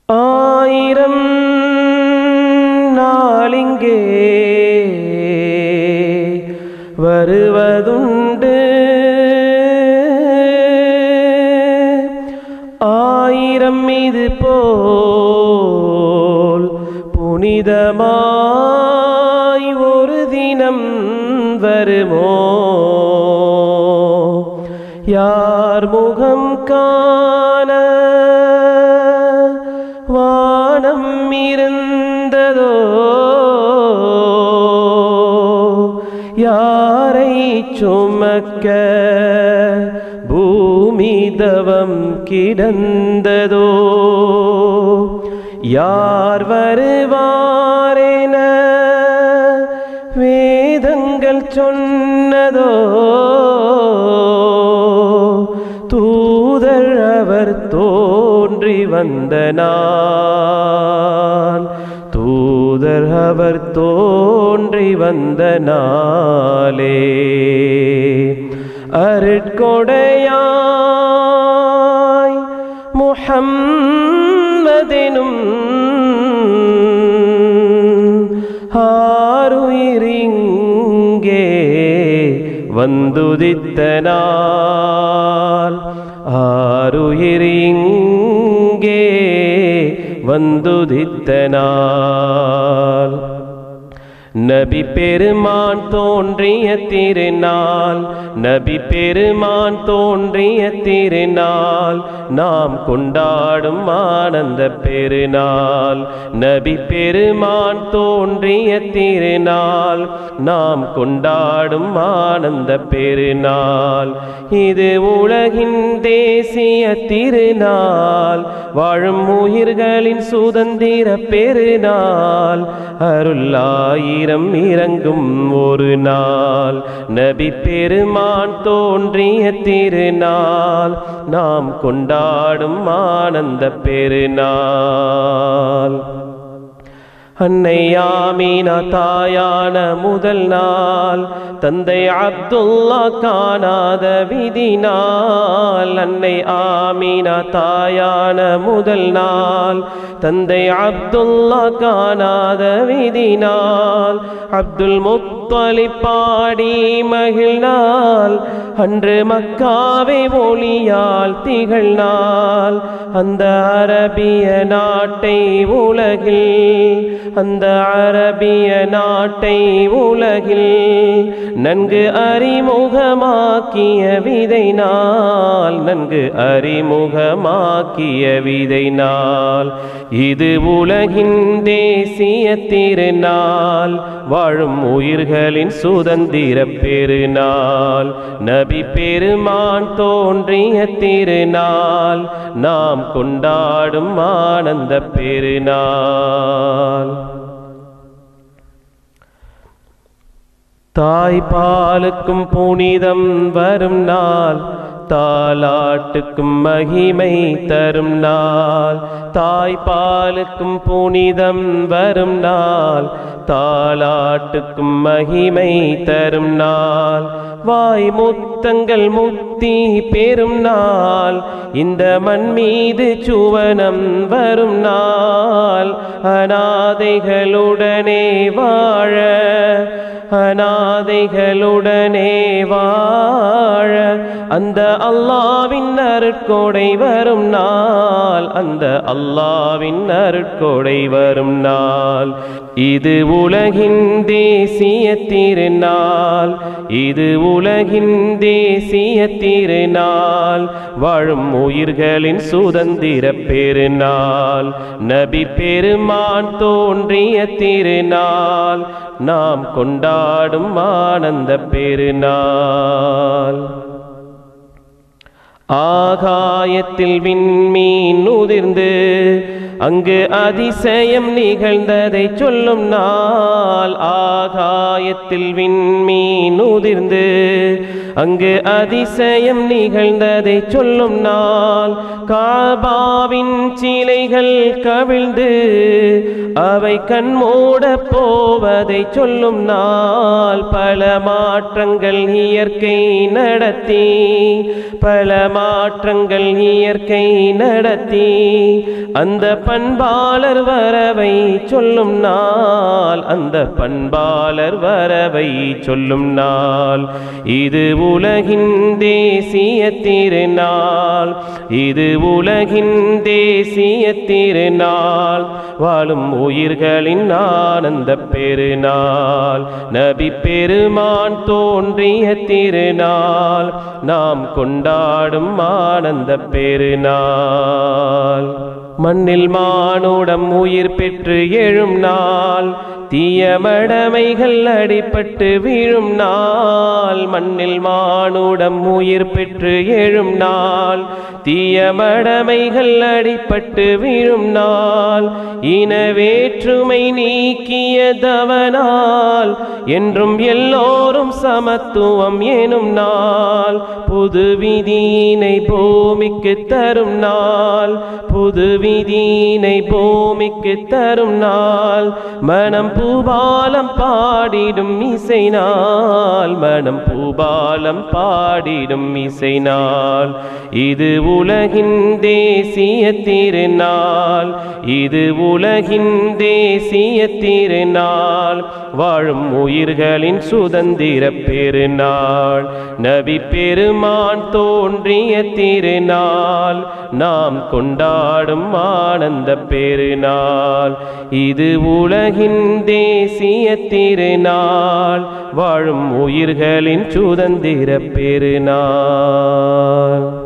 ஆயிரம் நாளிங்கே வருவதுண்டு ஆயிரம் இது போல் புனிதமாய் ஒரு தினம் வருமோ யார் முகம் காண வானம் இருந்ததோ யாரை சுமக்க பூமி தவம் கிடந்ததோ யார் வருவாரென வேதங்கள் சொன்னதோ தூதர் அவர் தோன்றி வந்த நாள் தூதர் அவர் தோன்றி வந்த நாளே அருட்கொடையாய் முஹம்மதெனும் ஆருயிரிங்கே வந்துதித்த நாள் ஆருயிரிங்கே வந்துதித்த நாள் நபி பெருமான் தோன்றிய திருநாள் நபி பெருமான் தோன்றிய திருநாள் நாம் கொண்டாடும் ஆனந்த பெருநாள் நபி பெருமான் தோன்றிய திருநாள் நாம் கொண்டாடும் ஆனந்த பெருநாள் இது உலகின் தேசிய திருநாள் வாழும் உயிர்களின் சுதந்திர பெருநாள் அருளாயிரம் இறங்கும் ஒரு நாள் நபி பெருமான் தோன்றிய திருநாள் நாம் கொண்டாடும் ஆனந்த பெருநாள் அன்னை ஆமீனா தாயான முதல் நாள் தந்தை அப்துல்லா காணாத விதி நாள் அன்னை ஆமீனா தாயான முதல் நாள் தந்தை அப்துல்லா காணாத விதி நாள் அப்துல் முத்தலி பாடி மகிழ்நாள் அன்று மக்காவை ஒளியால் திகழ்நாள் அந்த அரபிய நாட்டை உலகில் அந்த அரபிய நாட்டை உலகில் நன்கு அறிமுகமாக்கிய விதை நாள் நன்கு அறிமுகமாக்கிய விதை நாள் இது உலகின் தேசிய திருநாள் வாழும் உயிர்களின் சுதந்திர பெருநாள் நபி பெருமான் தோன்றிய திருநாள் நாம் கொண்டாடும் ஆனந்த பெருநாள் தாய்ப்பாலுக்கும் புனிதம் வரும் நாள் தாலாட்டுக்கும் மகிமை தரும் நாள் தாய்ப்பாலுக்கும் புனிதம் வரும் நாள் தாலாட்டுக்கும் மகிமை தரும் நாள் வாய் முத்தங்கள் முத்தி பெரும் நாள் இந்த மண் மீது சுவனம் வரும் நாள் அநாதைகளுடனே வாழ அநாதைகளுடனே வாழ அந்த அல்லாவின் அருட்கொடை வரும் நாள் அந்த அல்லாவின் அருட்கொடை வரும் நாள் இது உலகின் தேசிய திருநாள் இது உலகின் தேசிய திருநாள் வாழும் உயிர்களின் சுதந்திர பெருநாள் நபி பெருமான் தோன்றிய திருநாள் நாம் கொண்டாடும் ஆனந்த பெருநாள் ஆகாயத்தில் விண்மீன் உதிர்ந்து அங்கு அதிசயம் நிகழ்ந்ததை சொல்லும் நாள் ஆகாயத்தில் விண்மீன் உதிர்ந்து அங்கு அதிசயம் நிகழ்ந்ததை சொல்லும் நாள் காபாவின் சிலைகள் கவிழ்ந்து அவை கண்மூட போவதை சொல்லும் நாள் பல மாற்றங்கள் இயற்கை நடத்தி பல மாற்றங்கள் இயற்கை நடத்தி அந்த பண்பாளர் வரவை சொல்லும் நாள் அந்த பண்பாளர் வரவை சொல்லும் நாள் இது உலகின் தேசிய திருநாள் இது உலகின் தேசிய திருநாள் வாழும் உயிர்களின் ஆனந்த பெருநாள் நபி பெருமான் தோன்றிய திருநாள் நாம் கொண்டாடும் ஆனந்த பெருநாள் மண்ணில் மானுடம் உயிர் பெற்று எழும் நாள் தீயமடமைகள் அடிபட்டு வீழும் நாள் மண்ணில் மானுடம் உயிர் பெற்று எழும் நாள் தீயமடமைகள் அடிபட்டு வீழும் நாள் இன வேற்றுமை நீக்கியதவனால் என்றும் எல்லோரும் சமத்துவம் எனும் நாள் புது விதியினை பூமிக்கு தரும் நாள் புது விதியினை பூமிக்கு தரும் நாள் மனம் பூபாலம் பாடிடும் இசை நாள் மனம் பூபாலம் பாடிடும் இசை நாள் இது உலகின் தேசிய திருநாள் இது உலகின் தேசிய திருநாள் வாழும் உயிர்களின் சுதந்திர பெருநாள் நபி பெருமான் தோன்றிய திருநாள் நாம் கொண்டாடும் ஆனந்த பெருநாள் இது உலகின் தேசிய திருநாள் வாழும் உயிர்களின் சுதந்திர பெருநாள்